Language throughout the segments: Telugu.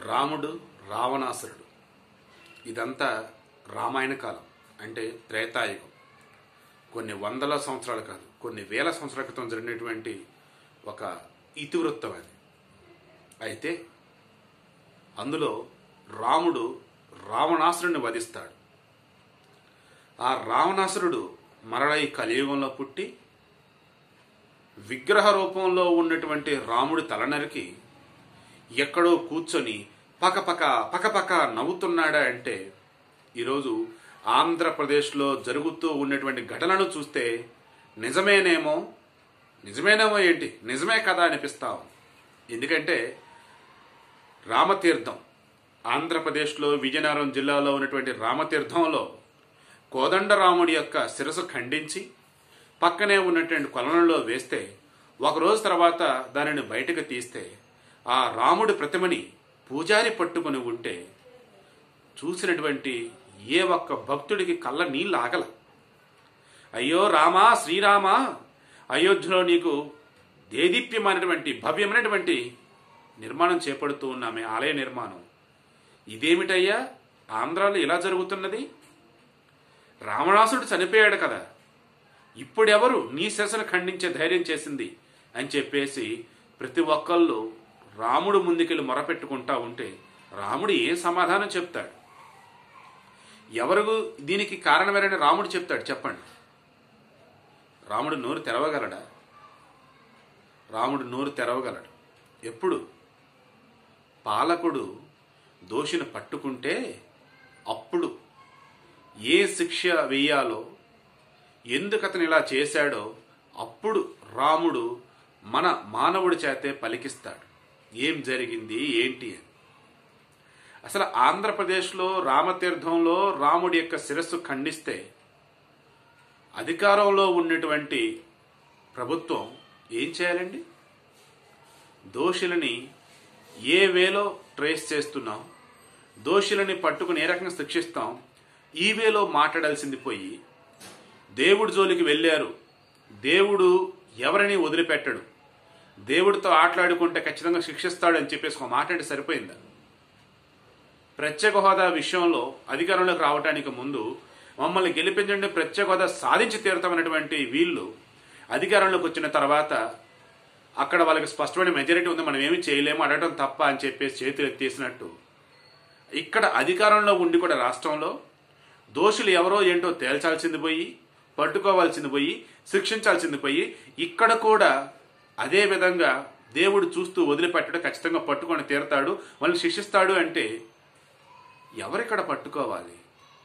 రాముడు రావణాసురుడు ఇదంతా రామాయణ కాలం అంటే త్రేతాయుగం కొన్ని వందల సంవత్సరాలు కాదు కొన్ని వేల సంవత్సరాల క్రితం జరిగినటువంటి ఒక ఇతివృత్తం అది అయితే అందులో రాముడు రావణాసురుడిని వధిస్తాడు ఆ రావణాసురుడు మరల ఈ కలియుగంలో పుట్టి విగ్రహ రూపంలో ఉన్నటువంటి రాముడి తల నరికి ఎక్కడో కూర్చొని పకపక పకపక నవ్వుతున్నాడా అంటే ఈరోజు ఆంధ్రప్రదేశ్లో జరుగుతూ ఉన్నటువంటి ఘటనను చూస్తే నిజమేనేమో నిజమేనేమో ఏంటి నిజమే కదా అనిపిస్తాం ఎందుకంటే రామతీర్థం ఆంధ్రప్రదేశ్లో విజయనగరం జిల్లాలో ఉన్నటువంటి రామతీర్థంలో కోదండరాముడి యొక్క శిరసు ఖండించి పక్కనే ఉన్నటువంటి కొలనంలో వేస్తే ఒక రోజు తర్వాత దానిని బయటకు తీస్తే ఆ రాముడి ప్రతిమని పూజారి పట్టుకొని ఉంటే చూసినటువంటి ఏ ఒక్క భక్తుడికి కళ్ళ నీళ్ళు ఆగల అయ్యో రామా శ్రీరామా అయోధ్యలో నీకు దేదీప్యమైనటువంటి భవ్యమైనటువంటి నిర్మాణం చేపడుతూ ఉన్నామే ఆలయ నిర్మాణం ఇదేమిటయ్యా ఆంధ్రాలో ఇలా జరుగుతున్నది రావణాసుడు చనిపోయాడు కదా ఇప్పుడెవరు నీ శిరసను ఖండించే ధైర్యం చేసింది అని చెప్పేసి ప్రతి ఒక్కళ్ళు రాముడు ముందుకెళ్ళి మొరపెట్టుకుంటా ఉంటే రాముడు ఏం సమాధానం చెప్తాడు ఎవరు దీనికి కారణమేనని రాముడు చెప్తాడు చెప్పండి రాముడు నోరు తెరవగలడా రాముడు నోరు తెరవగలడు ఎప్పుడు పాలకుడు దోషిని పట్టుకుంటే అప్పుడు ఏ శిక్ష వేయాలో ఎందుకు అతను ఇలా చేశాడో అప్పుడు రాముడు మన మానవుడి చేతే పలికిస్తాడు ఏం జరిగింది ఏంటి అని అసలు ఆంధ్రప్రదేశ్లో రామతీర్థంలో రాముడి యొక్క శిరస్సు ఖండిస్తే అధికారంలో ఉన్నటువంటి ప్రభుత్వం ఏం చేయాలండి దోషులని ఏ వేలో ట్రేస్ చేస్తున్నాం దోషులని పట్టుకుని ఏ రకంగా శిక్షిస్తాం ఈ వేలో మాట్లాడాల్సింది పోయి దేవుడి జోలికి వెళ్ళారు దేవుడు ఎవరిని వదిలిపెట్టడు దేవుడితో ఆటలాడుకుంటే ఖచ్చితంగా శిక్షిస్తాడు అని చెప్పేసి ఒక మాట్లాడి సరిపోయిందా ప్రత్యేక హోదా విషయంలో అధికారంలోకి రావడానికి ముందు మమ్మల్ని గెలిపించండి ప్రత్యేక హోదా సాధించి తీరుతామన్నటువంటి వీళ్ళు అధికారంలోకి వచ్చిన తర్వాత అక్కడ వాళ్ళకి స్పష్టమైన మెజారిటీ ఉంది మనం ఏమి చేయలేము అడగడం తప్ప అని చెప్పేసి చేతులు ఎత్తేసినట్టు ఇక్కడ అధికారంలో ఉండి కూడా రాష్ట్రంలో దోషులు ఎవరో ఏంటో తేల్చాల్సింది పోయి పట్టుకోవాల్సింది పోయి శిక్షించాల్సింది పోయి ఇక్కడ కూడా అదే విధంగా దేవుడు చూస్తూ వదిలిపెట్టడం ఖచ్చితంగా పట్టుకొని తీరతాడు వాళ్ళని శిక్షిస్తాడు అంటే ఎవరిక్కడ పట్టుకోవాలి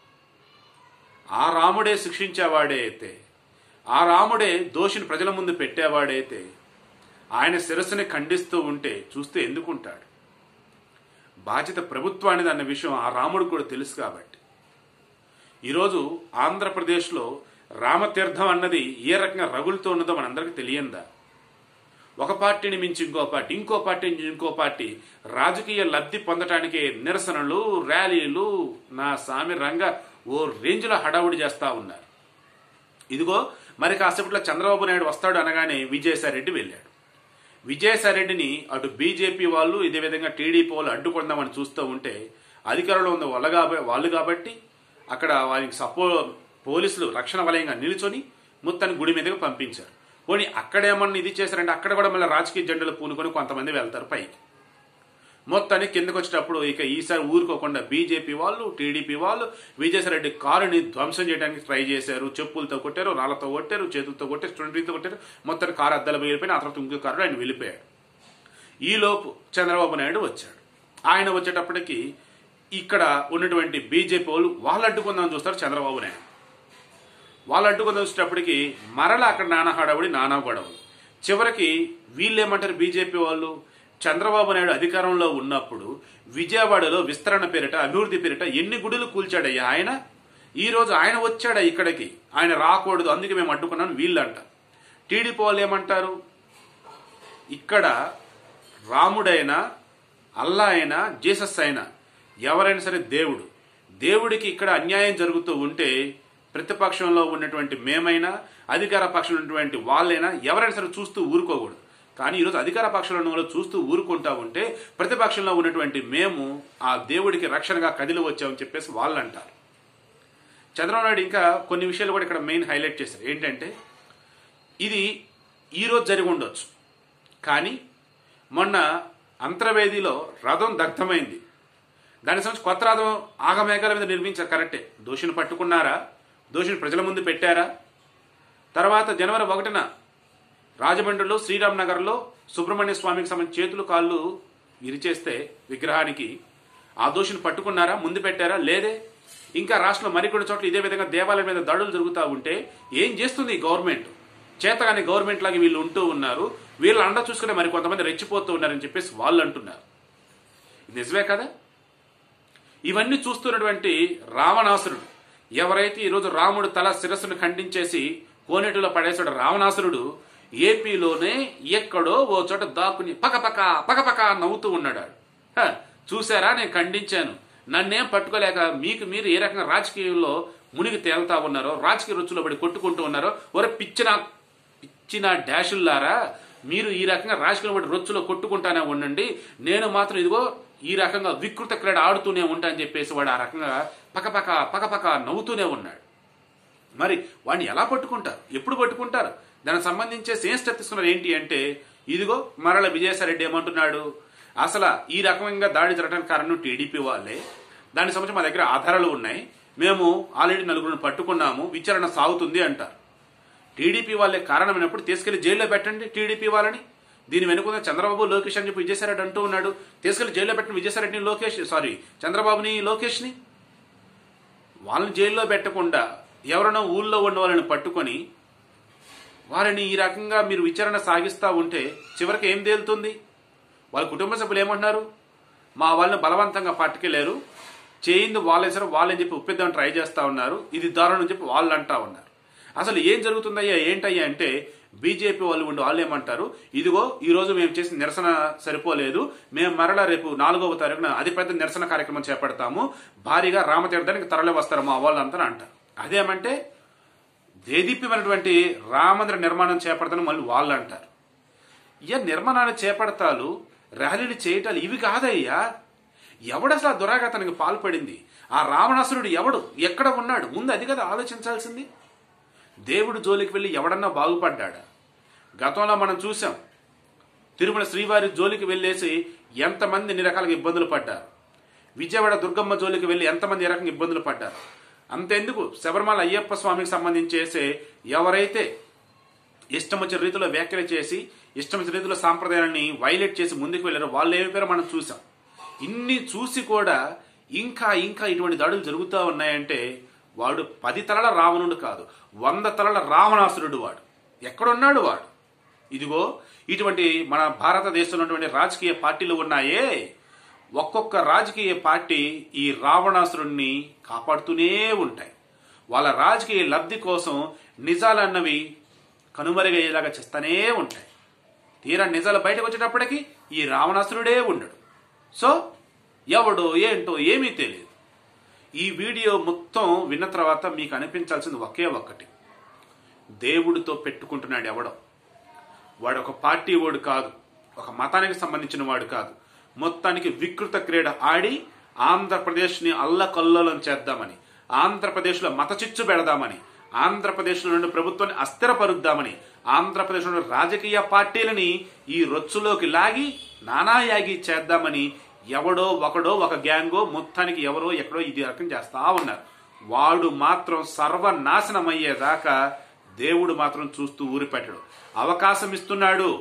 ఆ రాముడే శిక్షించేవాడే అయితే ఆ రాముడే దోషిని ప్రజల ముందు పెట్టేవాడైతే ఆయన శిరస్సుని ఖండిస్తూ ఉంటే చూస్తూ ఎందుకుంటాడు బాధ్యత ప్రభుత్వానిది అన్న విషయం ఆ రాముడు కూడా తెలుసు కాబట్టి ఈరోజు ఆంధ్రప్రదేశ్లో రామతీర్థం అన్నది ఏ రకంగా రగులుతూ ఉన్నదో మనందరికీ తెలియందా ఒక పార్టీని మించి ఇంకో పార్టీ ఇంకో పార్టీ నుంచి ఇంకో పార్టీ రాజకీయ లబ్ధి పొందటానికి నిరసనలు ర్యాలీలు నా సామి రంగ ఓ రేంజ్లో హడావుడి చేస్తా ఉన్నారు ఇదిగో మరి కాసేపట్లో చంద్రబాబు నాయుడు వస్తాడు అనగానే విజయసాయిరెడ్డి వెళ్ళాడు విజయసాయిరెడ్డిని అటు బీజేపీ వాళ్ళు ఇదే విధంగా టీడీపీ వాళ్ళు అడ్డుకుందామని చూస్తూ ఉంటే అధికారంలో ఉన్న వాళ్ళు కాబ- వాళ్ళు కాబట్టి అక్కడ వారికి సపో పోలీసులు రక్షణ వలయంగా నిలుచొని మొత్తాన్ని గుడి మీదకి పంపించారు పోనీ అక్కడేమన్నా ఇది చేశారంటే అక్కడ కూడా మళ్ళీ రాజకీయ జెండాలు పూనుకొని కొంతమంది వెళ్తారు పైకి మొత్తాన్ని కిందకు వచ్చేటప్పుడు ఇక ఈసారి ఊరుకోకుండా బీజేపీ వాళ్ళు టీడీపీ వాళ్ళు విజయసాయిరెడ్డి కారుని ధ్వంసం చేయడానికి ట్రై చేశారు చెప్పులతో కొట్టారు రాళ్లతో కొట్టారు చేతులతో కొట్టారు స్టూడెంట్తో కొట్టారు మొత్తం కారు అద్దాలు వెళ్ళిపోయిన ఆ తర్వాత ఇంకో కారు ఆయన వెళ్ళిపోయాడు ఈలోపు చంద్రబాబు నాయుడు వచ్చాడు ఆయన వచ్చేటప్పటికి ఇక్కడ ఉన్నటువంటి బీజేపీ వాళ్ళు వాళ్ళు అడ్డుకుందామని చూస్తారు చంద్రబాబు నాయుడు వాళ్ళు అడ్డుకొని వచ్చేటప్పటికి మరల అక్కడ నానా హడావుడి నానా గొడవలు చివరికి వీళ్ళేమంటారు బీజేపీ వాళ్ళు చంద్రబాబు నాయుడు అధికారంలో ఉన్నప్పుడు విజయవాడలో విస్తరణ పేరిట అభివృద్ధి పేరిట ఎన్ని గుడులు కూల్చాడయ్యా ఆయన ఈ రోజు ఆయన వచ్చాడా ఇక్కడికి ఆయన రాకూడదు అందుకే మేము అడ్డుకున్నాం వీళ్ళంట టీడీపీ వాళ్ళు ఏమంటారు ఇక్కడ రాముడైనా అల్లా అయినా జీసస్ అయినా ఎవరైనా సరే దేవుడు దేవుడికి ఇక్కడ అన్యాయం జరుగుతూ ఉంటే ప్రతిపక్షంలో ఉన్నటువంటి మేమైనా అధికార పక్షంలో ఉన్నటువంటి వాళ్ళైనా ఎవరైనా సరే చూస్తూ ఊరుకోకూడదు కానీ ఈరోజు అధికార పక్షంలో చూస్తూ ఊరుకుంటా ఉంటే ప్రతిపక్షంలో ఉన్నటువంటి మేము ఆ దేవుడికి రక్షణగా కదిలి వచ్చామని చెప్పేసి వాళ్ళు అంటారు చంద్రబాబు నాయుడు ఇంకా కొన్ని విషయాలు కూడా ఇక్కడ మెయిన్ హైలైట్ చేశారు ఏంటంటే ఇది ఈరోజు జరిగి ఉండొచ్చు కానీ మొన్న అంతర్వేదిలో రథం దగ్ధమైంది దాని సంబంధించి కొత్త రథం ఆగమేఘాల మీద నిర్మించారు కరెక్టే దోషిని పట్టుకున్నారా దోషిని ప్రజల ముందు పెట్టారా తర్వాత జనవరి ఒకటిన రాజమండ్రిలో శ్రీరామ్ నగర్లో సుబ్రహ్మణ్య స్వామికి సంబంధించి చేతులు కాళ్ళు విరిచేస్తే విగ్రహానికి ఆ దోషిని పట్టుకున్నారా ముందు పెట్టారా లేదే ఇంకా రాష్ట్రంలో మరికొన్ని చోట్ల ఇదే విధంగా దేవాలయం మీద దాడులు జరుగుతూ ఉంటే ఏం చేస్తుంది ఈ గవర్నమెంట్ చేతగాని గవర్నమెంట్ లాగా వీళ్ళు ఉంటూ ఉన్నారు వీళ్ళు అండ చూసుకునే మరి కొంతమంది రెచ్చిపోతూ ఉన్నారని చెప్పేసి వాళ్ళు అంటున్నారు ఇది నిజమే కదా ఇవన్నీ చూస్తున్నటువంటి రావణాసురుడు ఎవరైతే ఈరోజు రాముడు తల శిరస్సును ఖండించేసి కోనేటిలో పడేసాడు రావణాసురుడు ఏపీలోనే ఎక్కడో ఓ చోట దాక్కుని పకపక పకపక నవ్వుతూ ఉన్నాడు ఆడు. హ, చూసారా నేను ఖండించాను నన్నేం పట్టుకోలేక మీకు మీరు ఏ రకంగా రాజకీయంలో మునిగి తేలుతా ఉన్నారో రాజకీయ రుచులో పడి కొట్టుకుంటూ ఉన్నారో ఒరే పిచ్చిన పిచ్చిన డాషుల్లారా మీరు ఈ రకంగా రాజకీయంలో పడి రొచ్చులో కొట్టుకుంటానే ఉండండి నేను మాత్రం ఇదిగో ఈ రకంగా వికృత క్రీడ ఆడుతూనే ఉంటా అని చెప్పేసి వాడు ఆ రకంగా పకపక పకపక నవ్వుతూనే ఉన్నాడు మరి వాడిని ఎలా పట్టుకుంటారు ఎప్పుడు పట్టుకుంటారు దానికి సంబంధించే సేమ్ స్టెప్ తీసుకున్నారు ఏంటి అంటే ఇదిగో మరల విజయసాయిరెడ్డి ఏమంటున్నాడు అసలు ఈ రకంగా దాడి జరగడానికి కారణం టీడీపీ వాళ్ళే దానికి సంబంధించి మా దగ్గర ఆధారాలు ఉన్నాయి మేము ఆల్రెడీ నలుగురిని పట్టుకున్నాము విచారణ సాగుతుంది అంటారు టీడీపీ వాళ్ళే కారణమైనప్పుడు తీసుకెళ్లి జైల్లో పెట్టండి టీడీపీ వాళ్ళని దీని వెనుక చంద్రబాబు లోకేష్ అని చెప్పి విజయసాయిరెడ్డి అంటూ ఉన్నాడు తీసుకెళ్లి జైల్లో పెట్టిన విజయసాయిరెడ్డిని లోకేష్ సారీ చంద్రబాబుని లోకేష్ని వాళ్ళని జైల్లో పెట్టకుండా ఎవరైనా ఊళ్ళో ఉన్న వాళ్ళని పట్టుకొని వారిని ఈ రకంగా మీరు విచారణ సాగిస్తూ ఉంటే చివరికి ఏం తేలుతుంది వాళ్ళ కుటుంబ సభ్యులు ఏమంటున్నారు మా వాళ్ళని బలవంతంగా పట్టుకెళ్లారు చేయింది వాళ్ళే సరే వాళ్ళని చెప్పి ఒప్పిద్దామని ట్రై చేస్తా ఉన్నారు ఇది దారుణం అని చెప్పి వాళ్ళు అంటా ఉన్నారు అసలు ఏం జరుగుతుందయ్యా ఏంటయ్యా అంటే బీజేపీ వాళ్ళు ఉండి వాళ్ళు ఏమంటారు ఇదిగో ఈ రోజు మేము చేసిన నిరసన సరిపోలేదు మేము మరలా రేపు నాలుగవ తారీఖున అతిపెద్ద నిరసన కార్యక్రమం చేపడతాము భారీగా రామతీర్థానికి తరలి వస్తారు మా వాళ్ళంతా అంటారు అదేమంటే దేదీప్యమైనటువంటి రామందిర నిర్మాణం చేపడతాను మళ్ళీ వాళ్ళు అంటారు ఇక నిర్మాణాన్ని చేపడతాలు ర్యాలీలు చేయటాలు ఇవి కాదయ్యా ఎవడసలు ఆ దురాగతానికి పాల్పడింది ఆ రావణాసురుడు ఎవడు ఎక్కడ ఉన్నాడు ముందు అది కదా ఆలోచించాల్సింది దేవుడు జోలికి వెళ్ళి ఎవడన్నా బాగుపడ్డాడా గతంలో మనం చూసాం తిరుమల శ్రీవారి జోలికి వెళ్ళేసి ఎంతమంది ఎన్ని రకాలుగా ఇబ్బందులు పడ్డారు విజయవాడ దుర్గమ్మ జోలికి వెళ్ళి ఎంతమంది ఏ రకంగా ఇబ్బందులు పడ్డారు అంతెందుకు శబరిమల అయ్యప్ప స్వామికి సంబంధించేసే ఎవరైతే ఇష్టం వచ్చిన రీతిలో వ్యాఖ్యలు చేసి ఇష్టం వచ్చిన రీతిలో సాంప్రదాయాన్ని వైలేట్ చేసి ముందుకు వెళ్ళారో వాళ్ళు ఏమైపోయారో మనం చూసాం ఇన్ని చూసి కూడా ఇంకా ఇంకా ఇటువంటి దాడులు జరుగుతూ ఉన్నాయంటే వాడు పది తలల రావణుడు కాదు వంద తలల రావణాసురుడు వాడు ఎక్కడున్నాడు వాడు ఇదిగో ఇటువంటి మన భారతదేశంలో ఉన్నటువంటి రాజకీయ పార్టీలు ఉన్నాయే ఒక్కొక్క రాజకీయ పార్టీ ఈ రావణాసురుణ్ణి కాపాడుతూనే ఉంటాయి వాళ్ళ రాజకీయ లబ్ధి కోసం నిజాలన్నవి కనుమరుగయ్యేలాగా చేస్తూనే ఉంటాయి తీరా నిజాలు బయటకు వచ్చేటప్పటికి ఈ రావణాసురుడే ఉండడు సో ఎవడో ఏంటో ఏమీ తెలియదు ఈ వీడియో మొత్తం విన్న తర్వాత మీకు అనిపించాల్సింది ఒకే ఒక్కటి దేవుడితో పెట్టుకుంటున్నాడు ఎవడో వాడు ఒక పార్టీ వాడు కాదు ఒక మతానికి సంబంధించిన వాడు కాదు మొత్తానికి వికృత క్రీడ ఆడి ఆంధ్రప్రదేశ్ని అల్లకల్లోలం చేద్దామని ఆంధ్రప్రదేశ్లో మత చిచ్చు పెడదామని ఆంధ్రప్రదేశ్లో నుండి ప్రభుత్వాన్ని అస్థిరపరుద్దామని ఆంధ్రప్రదేశ్లో నుండి రాజకీయ పార్టీలని ఈ రొచ్చులోకి లాగి నానాయాగి చేద్దామని ఎవడో ఒకడో ఒక గ్యాంగో మొత్తానికి ఎవరో ఎక్కడో ఇది రకం చేస్తా ఉన్నారు వాడు మాత్రం సర్వనాశనం అయ్యేదాకా దేవుడు మాత్రం చూస్తూ ఊరిపెట్టడు అవకాశం ఇస్తున్నాడు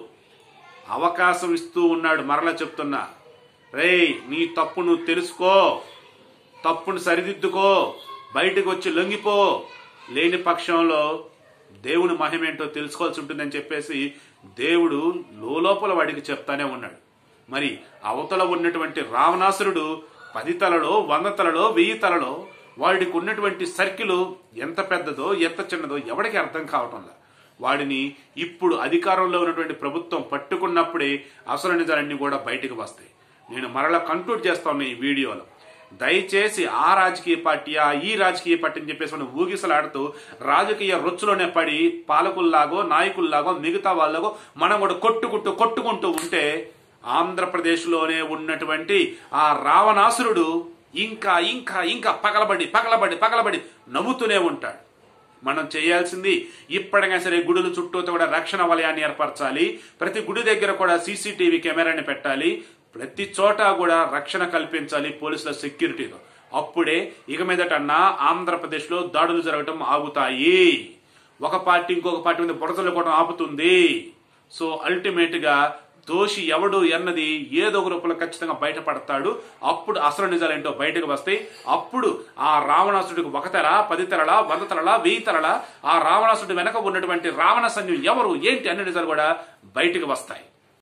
అవకాశం ఇస్తూ ఉన్నాడు మరలా చెప్తున్నా రేయ్ నీ తప్పు నువ్వు తెలుసుకో తప్పును సరిదిద్దుకో బయటకు వచ్చి లొంగిపో లేని పక్షంలో దేవుని మహిమేంటో తెలుసుకోవాల్సి ఉంటుందని చెప్పేసి దేవుడు లోపల వాడికి చెప్తానే ఉన్నాడు మరి అవతల ఉన్నటువంటి రావణాసురుడు పది తలలో వంద తలలో వెయ్యి తలలో వాడికి ఉన్నటువంటి సర్కిల్ ఎంత పెద్దదో ఎంత చిన్నదో ఎవడికి అర్థం కావటంలా వాడిని ఇప్పుడు అధికారంలో ఉన్నటువంటి ప్రభుత్వం పట్టుకున్నప్పుడే అసలు నిజాలన్నీ కూడా బయటకు వస్తాయి నేను మరలా కంక్లూడ్ చేస్తా ఉన్నా ఈ వీడియోలో దయచేసి ఆ రాజకీయ పార్టీయా ఈ రాజకీయ పార్టీ అని చెప్పేసి మనం ఊగిసలాడుతూ రాజకీయ రొచ్చులోనే పడి పాలకుల్లాగో నాయకుల్లాగో మిగతా వాళ్ళగో మనం కూడా కొట్టుకుంటూ కొట్టుకుంటూ ఉంటే ఆంధ్రప్రదేశ్లోనే ఉన్నటువంటి ఆ రావణాసురుడు ఇంకా ఇంకా ఇంకా పగలబడి పగలబడి పగలబడి నవ్వుతూనే ఉంటాడు మనం చేయాల్సింది ఇప్పటికైనా సరే గుడుల చుట్టూతో కూడా రక్షణ వలయాన్ని ఏర్పరచాలి ప్రతి గుడి దగ్గర కూడా సీసీటీవీ కెమెరాని పెట్టాలి ప్రతి చోట కూడా రక్షణ కల్పించాలి పోలీసుల సెక్యూరిటీతో అప్పుడే ఇక మీదటన్నా ఆంధ్రప్రదేశ్లో దాడులు జరగటం ఆగుతాయి ఒక పార్టీ ఇంకొక పార్టీ మీద బుడతలు కూడా ఆపుతుంది సో అల్టిమేట్ గా దోషి ఎవడు ఎన్నది ఏదో ఒక రూపంలో ఖచ్చితంగా బయటపడతాడు అప్పుడు అసలు నిజాలు ఏంటో బయటకు వస్తాయి అప్పుడు ఆ రావణాసుడికి ఒక తల పది తలల వంద తలల వెయ్యి తలల ఆ రావణాసుడి వెనక ఉన్నటువంటి రావణ సైన్యం ఎవరు ఏంటి అన్ని నిజాలు కూడా బయటకు వస్తాయి